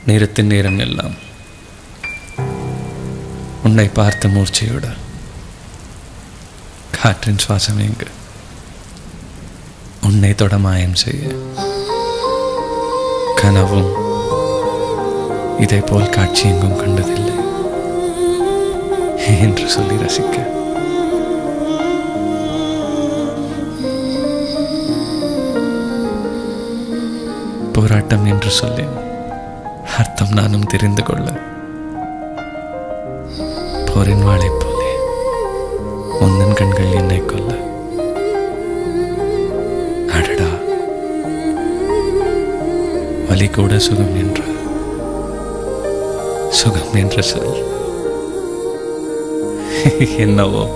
நேரத்தின் நேரம் எல்லாம் உன்னை பார்த்த மூர்ச்சையோட காற்றின் சுவாசம் எங்கு உன்னை தொட மாயம் செய்ய கனவும் இதை போல் காட்சி எங்கும் கண்டதில்லை என்று சொல்லி ரசிக்க போராட்டம் என்று சொல்லி அர்த்தம் நானும் தெரிந்து கொள்ள போரின் வாளை போலே உன்னன் கண்கள் என்னை கொல்ல அடடா வலி கூட சுகம் என்ற சுகம் என்ற சொல் என்னவோ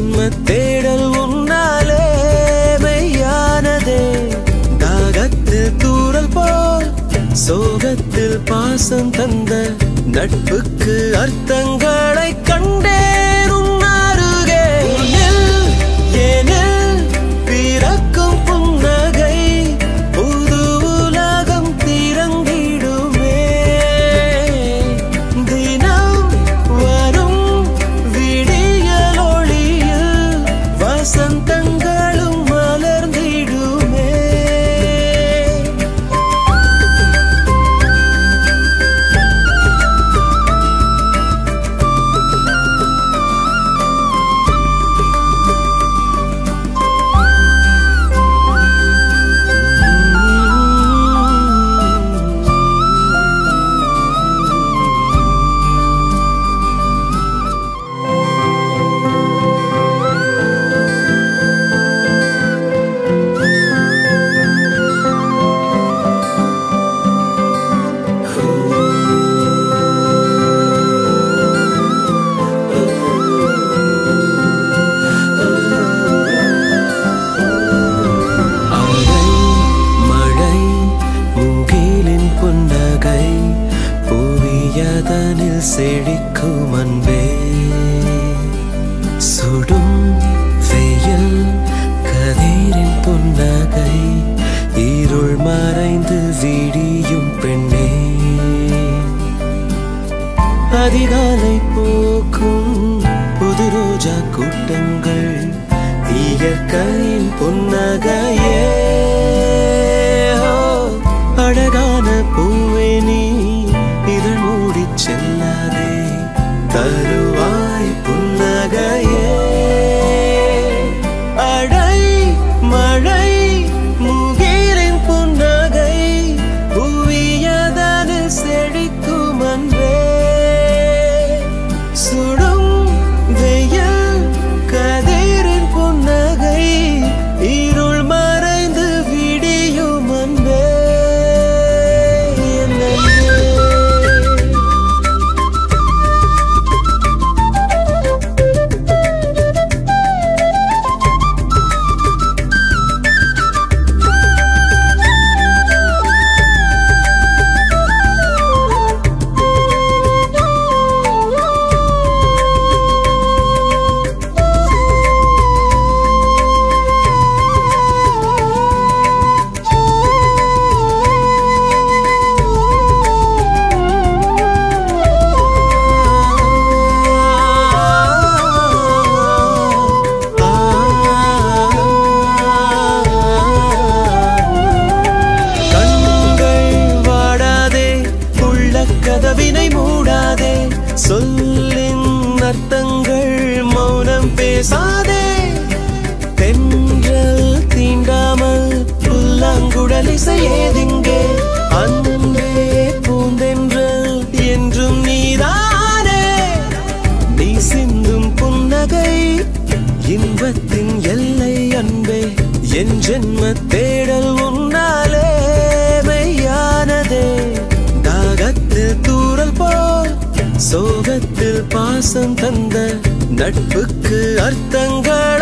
ஜென்ம தேடல் உன்னாலே மெய்யானதே தாகத்தில் தூறல் போல் சோகத்தில் பாசம் தந்த நட்புக்கு அர்த்தங்களை கண்டேன் உன் அருகே. உன்னில் ஏனில் பிறக்கும் புன்னகை புது உலகம் திறந்திடுமே தினம் வரும் விடியல் ஒளியில் வசந்தங்களும் மலர்ந்திடுமே அலை மழை மூங்கிலின் புன்னகை புவியதனில் செழிக்கும் அன்பே சுடும் வெயில் கதிரின் புன்னகை இருள் மறைந்து விடியும் பெண்ணே அதிகாலை போக்கும் புது ரோஜா கூட்டங்கள் இயற்கையின் புன்னகையே ஓ, அழகான பூவே நீ இதழ் மூடிச் செல்லாதே தருவாய் புன்னகையே அடை மழை முகிலின் புன்னகை புவியதனில் செழிக்கும் அன்பே சுடும் வெயில் கதிரின் புன்னகை இருள் மறைந்து விடியும் அன்பே என் அன்பே. கண்கள் வாடாதே உள்ள கதவினை மூடாதே சொல்லின் அர்த்தங்கள் மௌனம் பேசாதே தென்றல் தீண்டாமல் புல்லாங்குழல் இசையேதிங்கே அன்பே பூந்தென்றல் என்றும் நீதானே நீ சிந்தும் புன்னகை இன்பத்தின் எல்லை அன்பே என் ஜென்ம தேடல் உன்னாலே மெய்யானதே தாகத்தில் தூறல் போல் சோகத்தில் பாசம் தந்த நட்புக்கு அர்த்தங்கள்